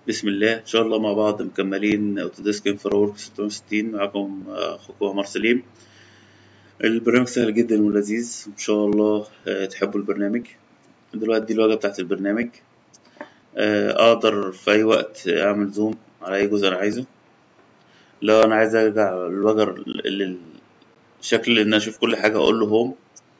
بسم الله إن شاء الله مع بعض مكملين أوتوديسك انفراورك 660 معكم أخوكم عمر سليم البرنامج سهل جدا ولذيذ إن شاء الله آه، تحبوا البرنامج دلوقتي دي الواجهة بتاعت البرنامج آه، أقدر في أي وقت أعمل زوم على أي جزء أنا عايزه لو أنا عايز أرجع الوجه للشكل إن أنا أشوف كل حاجة أقول له هوم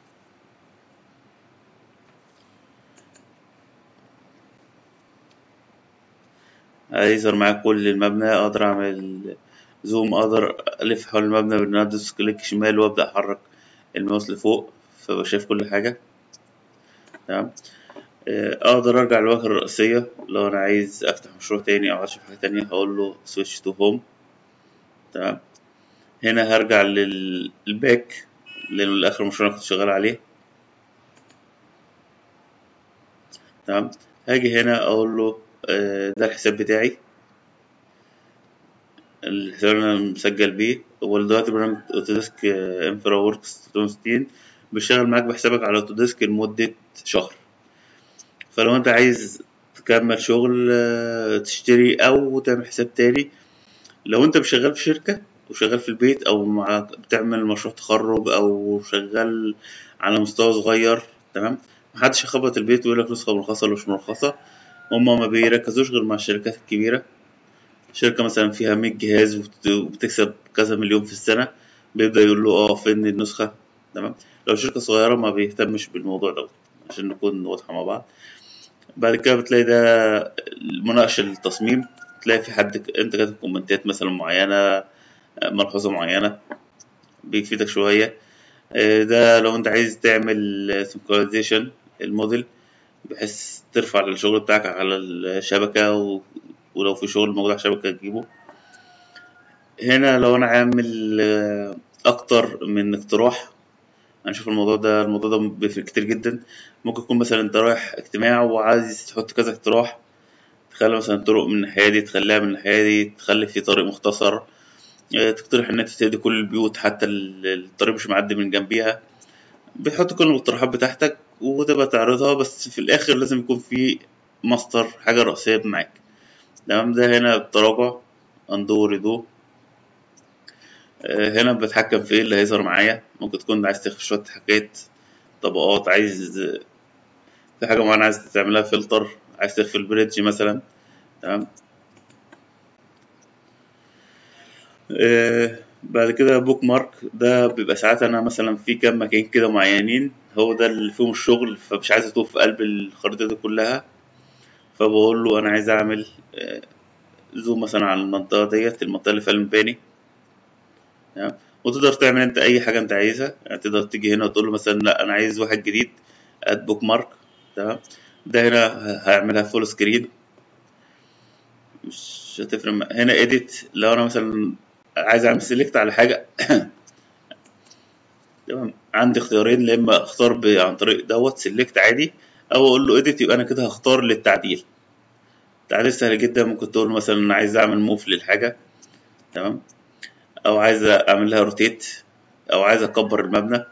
هيظهر معاك كل المبنى أقدر أعمل زوم أقدر ألف حول المبنى بإن أنا أدوس كليك شمال وأبدأ أحرك الماوس لفوق فبقى شايف كل حاجة تمام آه، أقدر أرجع للواجهة الرئيسية لو أنا عايز أفتح مشروع تاني أو عايز أشوف حاجة تانية هقول له سويتش تو هوم تمام هنا هرجع للباك لآخر مشروع أنا كنت شغال عليه تمام هاجي هنا أقول له آه، ده الحساب بتاعي الحساب اللي أنا مسجل بيه هو دلوقتي برنامج أوتوديسك انفرا وركس 360 بيشتغل معاك بحسابك على أوتوديسك لمدة شهر فلو أنت عايز تكمل شغل آه، تشتري أو تعمل حساب تاني لو أنت مش شغال في شركة وشغال في البيت أو مع بتعمل مشروع تخرج أو شغال على مستوى صغير تمام محدش يخبط البيت ويقول لك نسخة مرخصة ولا مش مرخصة هما ما بيركزوش غير مع الشركات الكبيرة شركة مثلا فيها مية جهاز وبت- وبتكسب كذا مليون في السنة بيبدأ يقول له اه فين النسخة تمام لو شركة صغيرة ما بيهتمش بالموضوع دوت عشان نكون واضحة مع بعض بعد كده بتلاقي ده مناقشة التصميم تلاقي في حد ك- انت كاتب كومنتات مثلا معينة ملحوظة معينة بيفيدك شوية آه، ده لو انت عايز تعمل سنكرونايزيشن الموديل بحيث ترفع الشغل بتاعك على الشبكة و... ولو في شغل موجود على الشبكة تجيبه هنا لو أنا عامل آه، أكتر من اقتراح هنشوف الموضوع ده الموضوع ده بيفرق كتير جدا ممكن يكون مثلا أنت رايح اجتماع وعايز تحط كذا اقتراح تخلي مثلا طرق من الناحية دي تخليها من الناحية دي تخلي في طريق مختصر آه، تقترح إن أنت تهدي كل البيوت حتى ال- الطريق مش معدي من جنبيها بتحط كل الاقتراحات بتاعتك وتبقى تعرضها بس في الآخر لازم يكون في ماستر حاجة رئيسية معاك تمام ده هنا التراجع اندو ريدو آه، هنا بتحكم في ايه اللي هيظهر معايا ممكن تكون عايز تخفي شوية حاجات طبقات عايز في حاجة معينة عايز تعملها فلتر عايز تخفي البريدج مثلا تمام آه، بعد كده بوك مارك ده بيبقى ساعات انا مثلا في كام مكان كده معينين هو ده اللي فيهم الشغل فمش عايز اتوه في قلب الخريطة دي كلها فبقول له انا عايز اعمل آه، زوم مثلا على المنطقة ديت المنطقة اللي فيها المباني تمام وتقدر تعمل انت اي حاجة انت عايزها يعني تقدر تيجي هنا وتقول له مثلا لا انا عايز واحد جديد اد بوك مارك تمام ده هنا ه- هيعملها فول سكرين مش هتفرق مع- هنا اديت لو انا مثلا عايز اعمل سيلكت على حاجة تمام عندي اختيارين يا اما اختار ب- عن طريق دوت سيلكت عادي او اقول له اديت يبقى انا كده هختار للتعديل التعديل سهل جدا ممكن تقول له مثلا انا عايز اعمل موف للحاجة تمام او عايز اعمل لها روتيت او عايز اكبر المبنى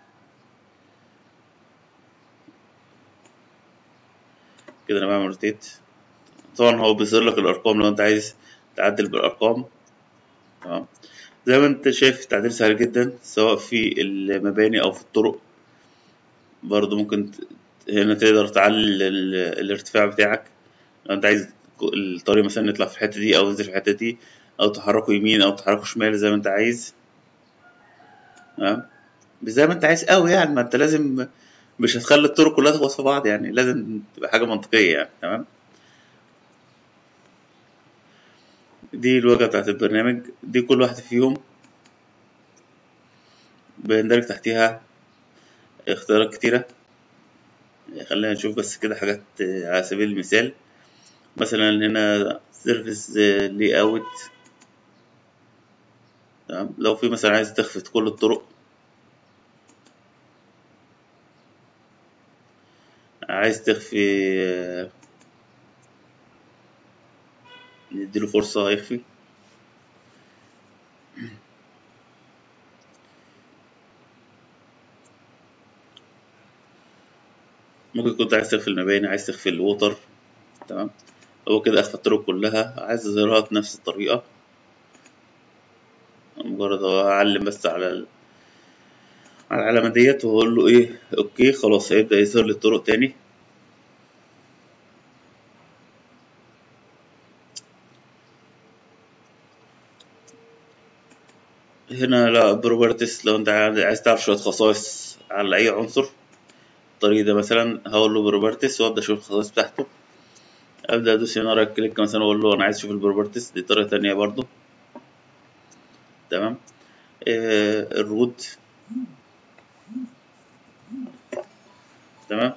كده انا بعمل روتيت طبعا هو بيظهر لك الارقام لو انت عايز تعدل بالارقام تمام زي ما انت شايف التعديل سهل جدا سواء في المباني او في الطرق برضو ممكن ت- هنا تقدر تعلي ال- الارتفاع بتاعك لو انت عايز ك- الطريق مثلا يطلع في الحتة دي او ينزل في الحتة دي او تحركه يمين او تحركه شمال زي ما انت عايز تمام زي ما انت عايز قوي يعني ما انت لازم مش هتخلي الطرق كلها تخبط في بعض يعني لازم تبقى حاجة منطقية يعني تمام دي الواجهة بتاعت البرنامج دي كل واحدة فيهم بيندرج تحتيها اختيارات كتيرة خلينا نشوف بس كده حاجات آه، على سبيل المثال مثلا هنا سيرفيس لي اوت تمام لو في مثلا عايز تخفي كل الطرق عايز تخفي آه، نديله فرصة يخفي ممكن كنت عايز تخفي المباني عايز تخفي الوتر تمام هو كده اخفى الطرق كلها عايز اظهرها بنفس الطريقة مجرد هو اعلم بس على ال... على العلامة ديت واقول له ايه اوكي خلاص هيبدأ يظهر لي الطرق تاني هنا لا بروبرتيز لو انت عايز تعرف شوية خصائص على اي عنصر الطريق ده مثلا هقول له بروبرتيز وابدا اشوف الخصائص بتاعته ابدا ادوس هنا رايت كليك مثلا واقول له انا عايز اشوف البروبرتيز دي طريقة تانية برضو تمام آه الروت تمام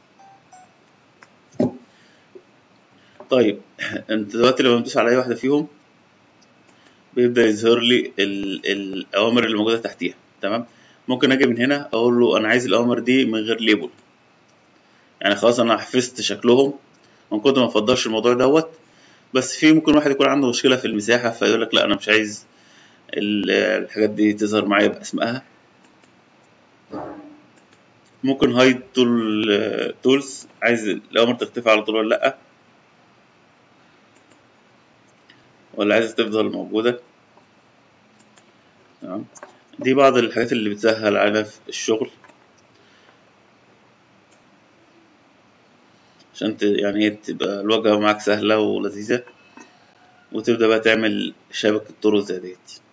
طيب انت دلوقتي لما بتدوس على اي واحدة فيهم بيبدأ يظهر لي ال- الأوامر اللي موجودة تحتيها تمام ممكن أجي من هنا أقول له أنا عايز الأوامر دي من غير ليبل يعني خلاص أنا حفظت شكلهم من كنت ما أفضلش الموضوع دوت بس في ممكن واحد يكون عنده مشكلة في المساحة فيقول لك لا أنا مش عايز ال- الحاجات دي تظهر معايا بأسمائها ممكن هايد تول تولز عايز الأوامر تختفي على طول ولا لأ ولا عايز تفضل موجودة تمام دي بعض الحاجات اللي بتسهل على الشغل عشان ت- يعني إيه تبقى الواجهة معاك سهلة ولذيذة وتبدأ بقى تعمل شبكة طرق زي ديت